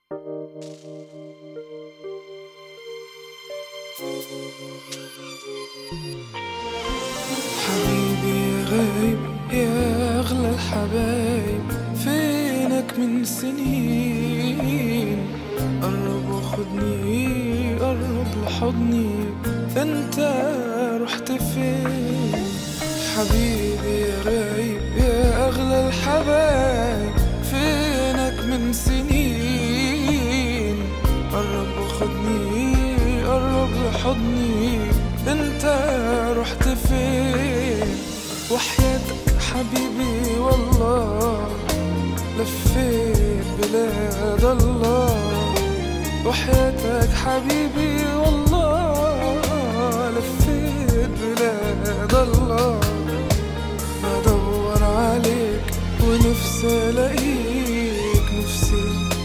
حبيبي يا غايب يا أغلى الحبايب فينك من سنين قرب وخدني قرب لحضني انت رحت فين حبيبي يا غايب يا أغلى الحبايب فينك من سنين قرب وخدني قرب لحضني انت رحت فين وحياتك حبيبي والله لفيت بلاد الله وحياتك حبيبي والله لفيت بلاد الله بدور عليك ونفسي الاقيك نفسي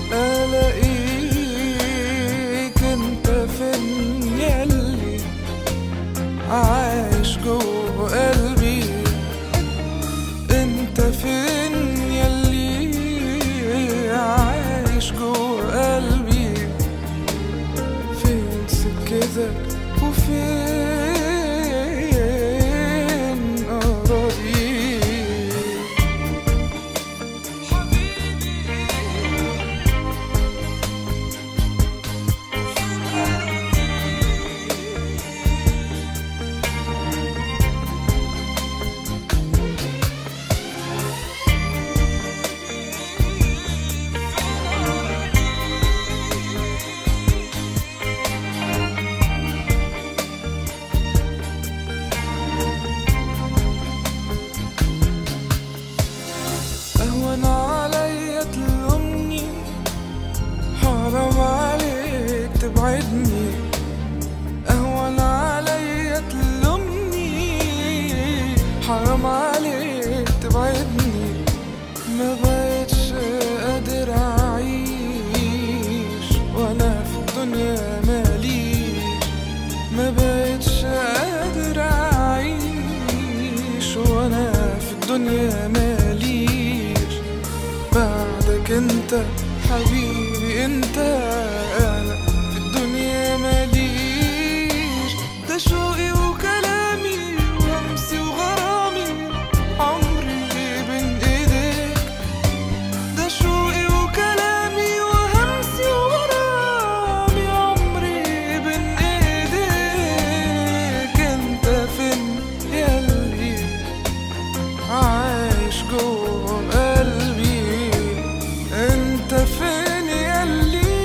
الاقيك انت فين ياللي عايش جوه قلبي انت فين ياللي عايش جوه قلبي فين سكتك وفين أراضيك أهون عليا تلومني حرام عليك تبعدني أهون عليا تلومني حرام عليك تبعدني ما بقتش قادر أعيش وأنا في الدنيا ماليش ما بقتش قادر أعيش وأنا في الدنيا ماليش بعدك انت حبيبي انت انا في الدنيا ماليش ده شوقي وكلامي وهمسي وغرامي عمري بين ايديك ده شوقي وكلامي وهمسي وغرامي عمري بين ايديك انت فين ياللي عايش جوه قلبي انت فين ياللي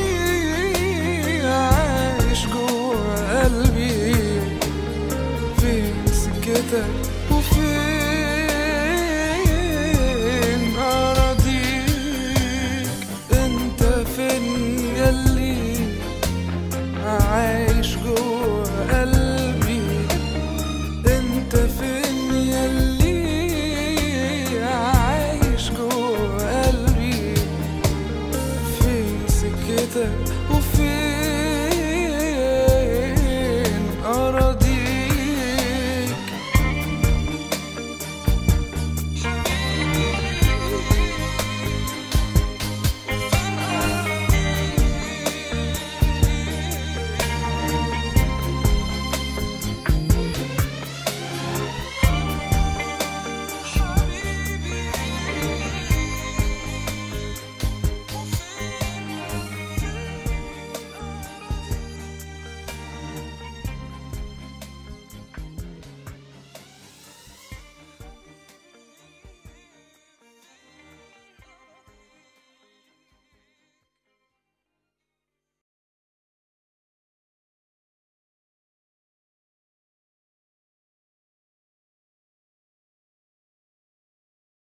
عايش جوه قلبي فين سكتك وفين أراضيك انت فين ياللي عايش جوه قلبي انت فين ياللي عايش جوه قلبي فين سكتك